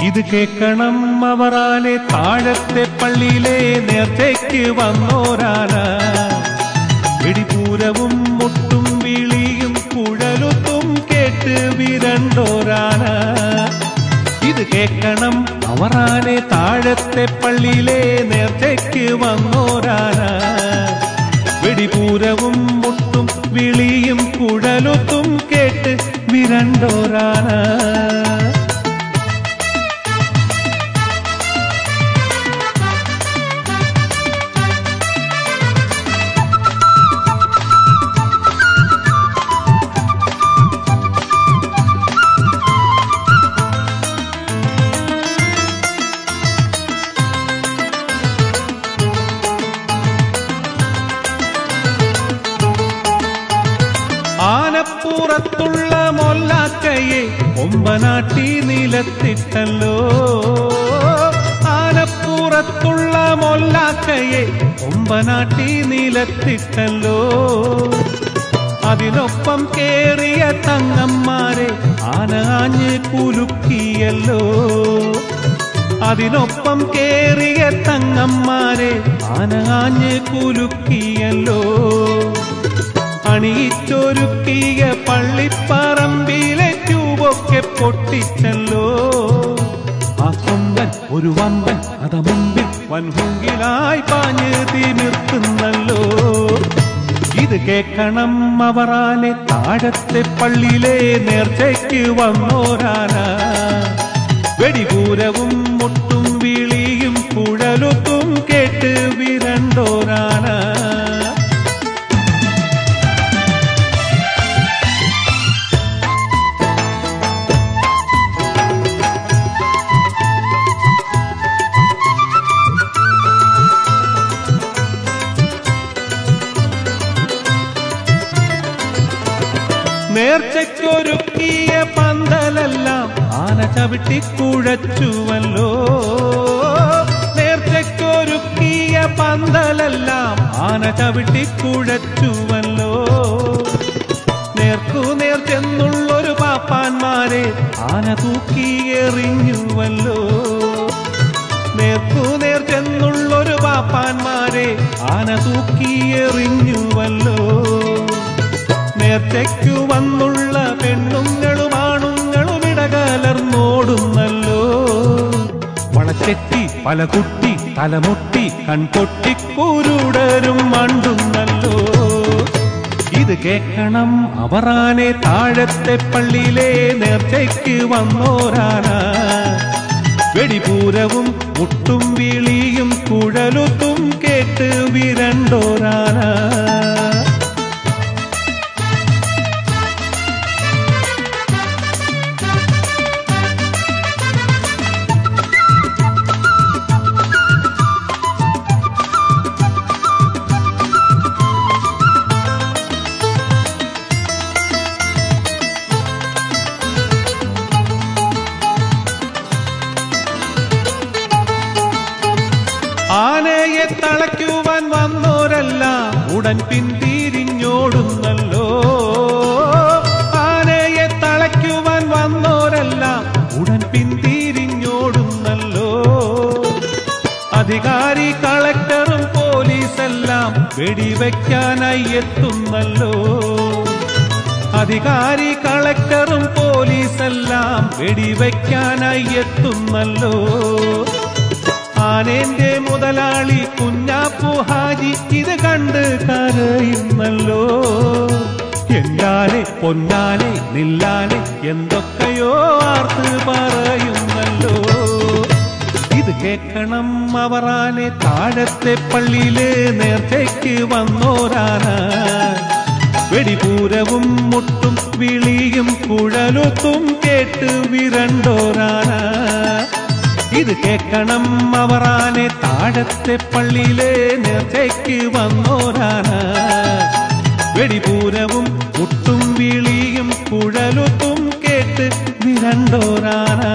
ഇത് കേക്കണം അവറാനെ താഴത്തെ പള്ളിയിലെ നേർച്ചയ്ക്ക് വന്നോരാന വെടിപൂരവും മുട്ടും വിളിയും കുഴലുത്തും കേട്ട് വിരണ്ടോരാന ഇത് കേക്കണം അവറാനെ താഴത്തെ പള്ളിയിലെ നേർച്ചയ്ക്ക് വന്നോരാന വെടിപൂരവും മുട്ടും വിളിയും കുഴലുത്തും കേട്ട് വിരണ്ടോരാന ആനപ്പുറത്തുള്ള മൊല്ലാക്കയെ കൊമ്പനാട്ടി നിലത്തിട്ടല്ലോ ആനപ്പുറത്തുള്ള മൊല്ലാക്കയെ കൊമ്പനാട്ടി നിലത്തിട്ടല്ലോ അതിനൊപ്പം കേറിയ തങ്ങന്മാരെ ആനാഞ്ഞ് കുലുക്കിയല്ലോ അതിനൊപ്പം കേറിയ തങ്ങന്മാരെ ആനാഞ്ഞ് കുലുക്കിയല്ലോ അണിയിച്ചൊരുക്കിയ പള്ളിപ്പറമ്പിലെ ട്യൂബൊക്കെ പൊട്ടിച്ചല്ലോ ആ കൊമ്പൻ ഒരു വമ്പൻ അത മുമ്പിൽ വൻഹുങ്കിലായി പാഞ്ഞ് തിമിർത്തുന്നല്ലോ ഇത് കേക്കണം അവറാനെ താഴത്തെ പള്ളിയിലെ നേർച്ചയ്ക്ക് വന്നോരാന വെടിപൂരവും മുട്ടും വിളിയും കുഴലുത്തും കേട്ട് വിരണ്ടോരാന നേർച്ചയ്ക്കൊരുക്കിയ പന്തലെല്ലാം ആന ചവിട്ടി കുഴച്ചുവല്ലോ നേർച്ചയ്ക്കൊരുക്കിയ പന്തലെല്ലാം ആന ചവിട്ടി കുഴച്ചുവല്ലോ നേർക്കു നേർ ചെന്നുള്ളൊരു പാപ്പാന്മാരെ ആന തൂക്കി എറിഞ്ഞുവല്ലോ നേർക്കു നേർ ചെന്നുള്ളൊരു പാപ്പാന്മാരെ ആന തൂക്കി എറിഞ്ഞുവല്ലോ നേർച്ചയ്ക്കു വന്നുള്ള പെണ്ണുങ്ങളും ആണുങ്ങളും ഇടകലർന്നോടുന്നല്ലോ വളച്ചെത്തി പല കുട്ടി തലമുട്ടി കൺപൊട്ടി കുരുടരും മണ്ടുന്നല്ലോ ഇത് കേക്കണം അവറാനെ താഴത്തെ പള്ളിയിലെ നേർച്ചയ്ക്ക് വന്നോരാന വെടിപൂരവും മുട്ടും വിളിയും കുഴലുത്തും കേട്ട് വിരണ്ടോരാന ആനയെ തളയ്ക്കുവാൻ വന്നോരെല്ലാം ഉടൻ പിന്തിരിഞ്ഞോടുന്നല്ലോ ആനയെ തളയ്ക്കുവാൻ വന്നോരെല്ലാം ഉടൻ പിന്തിരിഞ്ഞോടുന്നല്ലോ അധികാരി കളക്ടറും പോലീസെല്ലാം വെടിവെക്കാനായി എത്തുന്നല്ലോ അധികാരി കളക്ടറും പോലീസെല്ലാം വെടിവെക്കാനായി എത്തുന്നല്ലോ ആനേന്റെ മുതലാളി കുഞ്ഞാപ്പു ഹാജി ഇത് കണ്ട് കരയുന്നല്ലോ എന്താലെ പൊന്നാലെ നില്ലാലെ എന്തൊക്കെയോ ആർത്ത് പറയുന്നല്ലോ ഇത് കേക്കണം അവറാനെ താഴത്തെ പള്ളിയിലെ നേർച്ചയ്ക്ക് വന്നോരാന വെടിപൂരവും മുട്ടും വിളിയും കുഴലുത്തും കേട്ട് വിരണ്ടോരാന ഇത് കേക്കണം അവറാനെ താഴത്തെ പള്ളിയിലെ നേർച്ചയ്ക്ക് വന്നോരാന വെടിപൂരവും മുട്ടും വിളിയും കുഴലുത്തും കേട്ട് വിരണ്ടോരാന